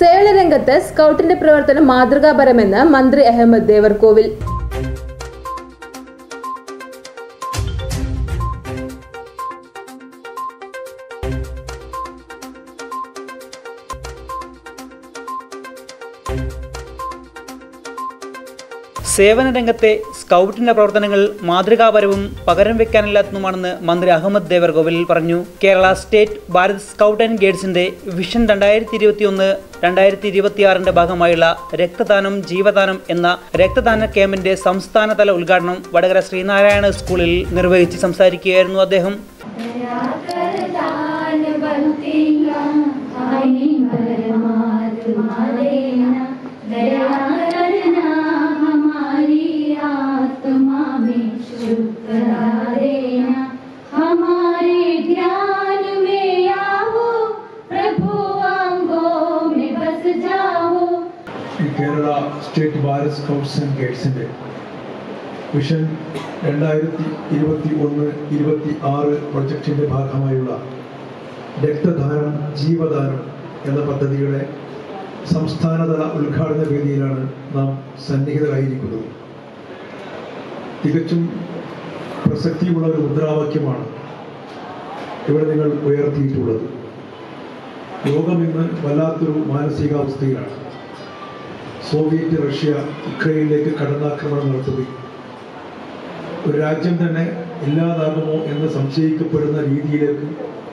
സേവന രംഗത്ത് സ്കൗട്ടിന്റെ പ്രവർത്തനം മാതൃകാപരമെന്ന് മന്ത്രി അഹമ്മദ് ദേവർകോവിൽ സേവന രംഗത്തെ സ്കൗട്ടിന്റെ പ്രവർത്തനങ്ങൾ മാതൃകാപരവും പകരം വെക്കാനില്ലാത്തതുമാണെന്ന് മന്ത്രി അഹമ്മദ് ദേവർകോവിൽ പറഞ്ഞു Kerala state Bharat scout and ഗൈഡ്സിന്റെ വിഷൻ രണ്ടായിരത്തി ഇരുപത്തി ഒന്ന് രണ്ടായിരത്തി ഇരുപത്തിയാറിന്റെ ഭാഗമായുള്ള രക്തദാനം ജീവദാനം എന്ന രക്തദാന ക്യാമ്പിന്റെ സംസ്ഥാനതല ഉദ്ഘാടനം വടകര ശ്രീനാരായണ സ്കൂളിൽ നിർവഹിച്ച് സംസാരിക്കുകയായിരുന്നു അദ്ദേഹം दान बंतिया आई परमात्मा देना दया करना हमारी आत्मा में शुक्र देना हमारे ध्यान में आओ प्रभु अंगों में बस जाओ ഈ Kerala state Bharat scouts and ഗൈഡ്സിൻ്റെ വിഷൻ രണ്ടായിരത്തി ഇരുപത്തി ഒന്ന് ഇരുപത്തി ആറ് പ്രൊജക്റ്റിൻ്റെ ഭാഗമായുള്ള രക്തദാനം ജീവദാനം എന്ന പദ്ധതിയുടെ സംസ്ഥാനതല ഉദ്ഘാടന വേദിയിലാണ് നാം സന്നിഹിതരായിരിക്കുന്നത് തികച്ചും പ്രസക്തിയുള്ള ഒരു മുദ്രാവാക്യമാണ് ഇവിടെ നിങ്ങൾ ഉയർത്തിയിട്ടുള്ളത് ലോകം ഇന്ന് വല്ലാത്തൊരു മാനസികാവസ്ഥയിലാണ് സോവിയറ്റ് റഷ്യ ഉക്രൈനിലേക്ക് കടന്നാക്രമണം നടത്തുകയും ഒരു രാജ്യം തന്നെ ഇല്ലാതാകുമോ എന്ന് സംശയിക്കപ്പെടുന്ന രീതിയിലേക്ക്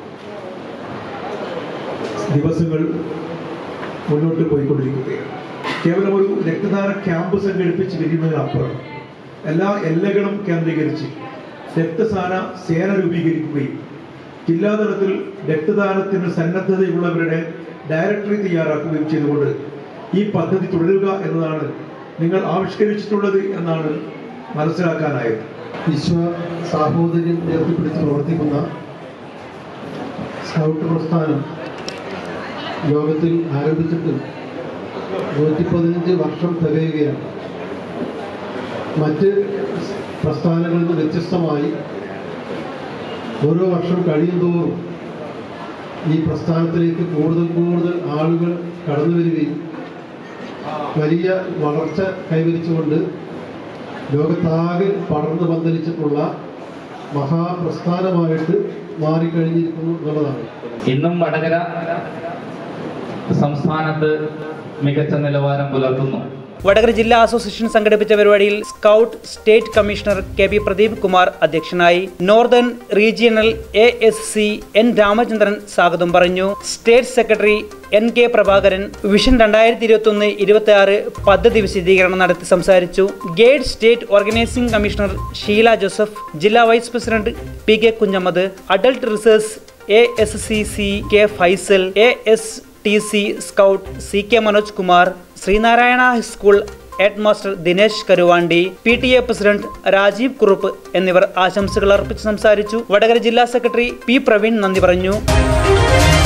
ദിവസങ്ങൾ മുന്നോട്ട് പോയിക്കൊണ്ടിരിക്കുകയാണ് കേവലം ഒരു രക്തദാന ക്യാമ്പ് സംഘടിപ്പിച്ച് വരുന്നതിനപ്പുറം എല്ലാ എല്ലകളും കേന്ദ്രീകരിച്ച് രക്തസാന സേന രൂപീകരിക്കുകയും ജില്ലാതലത്തിൽ രക്തദാനത്തിന് സന്നദ്ധതയുള്ളവരുടെ ഡയറക്ടറി തയ്യാറാക്കുകയും ചെയ്തുകൊണ്ട് ഈ പദ്ധതി തുടരുക എന്നതാണ് നിങ്ങൾ ആവിഷ്കരിച്ചിട്ടുള്ളത് എന്നാണ് മനസ്സിലാക്കാനായത് വിശ്വ സാഹോദര്യം ഉയർത്തിപ്പിടിച്ച് പ്രവർത്തിക്കുന്ന സ്കൗട്ട് പ്രസ്ഥാനം ലോകത്തിൽ ആരംഭിച്ചിട്ട് നൂറ്റി പതിനഞ്ച് വർഷം തികയുകയാണ് മറ്റ് പ്രസ്ഥാനങ്ങളിൽ നിന്ന് വ്യത്യസ്തമായി ഓരോ വർഷം കഴിയുന്തോറും ഈ പ്രസ്ഥാനത്തിലേക്ക് കൂടുതൽ കൂടുതൽ ആളുകൾ കടന്നു വരികയും വലിയ വളർച്ച കൈവരിച്ചുകൊണ്ട് ലോകത്താകെ പടർന്നു പന്തലിച്ചിട്ടുള്ള മഹാപ്രസ്ഥാനമായിട്ട് മാറിക്കഴിഞ്ഞിരിക്കുന്നു എന്നുള്ളതാണ് ഇന്നും വടകര സംസ്ഥാനത്ത് മികച്ച നിലവാരം പുലർത്തുന്നു വടകര ജില്ലാ അസോസിയേഷൻ സംഘടിപ്പിച്ച പരിപാടിയിൽ scout state commissioner K P Pradeep Kumar അധ്യക്ഷനായി northern regional A S C N Ramachandran സ്വാഗതം പറഞ്ഞു state secretary N K Prabhakaran vision രണ്ടായിരത്തി ഇരുപത്തി ഒന്ന് ഇരുപത്തി ആറ് പദ്ധതി വിശദീകരണം നടത്തി സംസാരിച്ചു guide state organising commissioner Sheela Joseph ജില്ലാ vice president P K Kunhammad adult research A S C C K Faisal A S T C scout C K Manoj Kumar Sreenarayana school head master Dinesh കരുവാണ്ടി P T A president Rajeev Kurup എന്നിവർ ആശംസകൾ അർപ്പിച്ച് സംസാരിച്ചു വടകര ജില്ലാ സെക്രട്ടറി പി പ്രവീൺ നന്ദി പറഞ്ഞു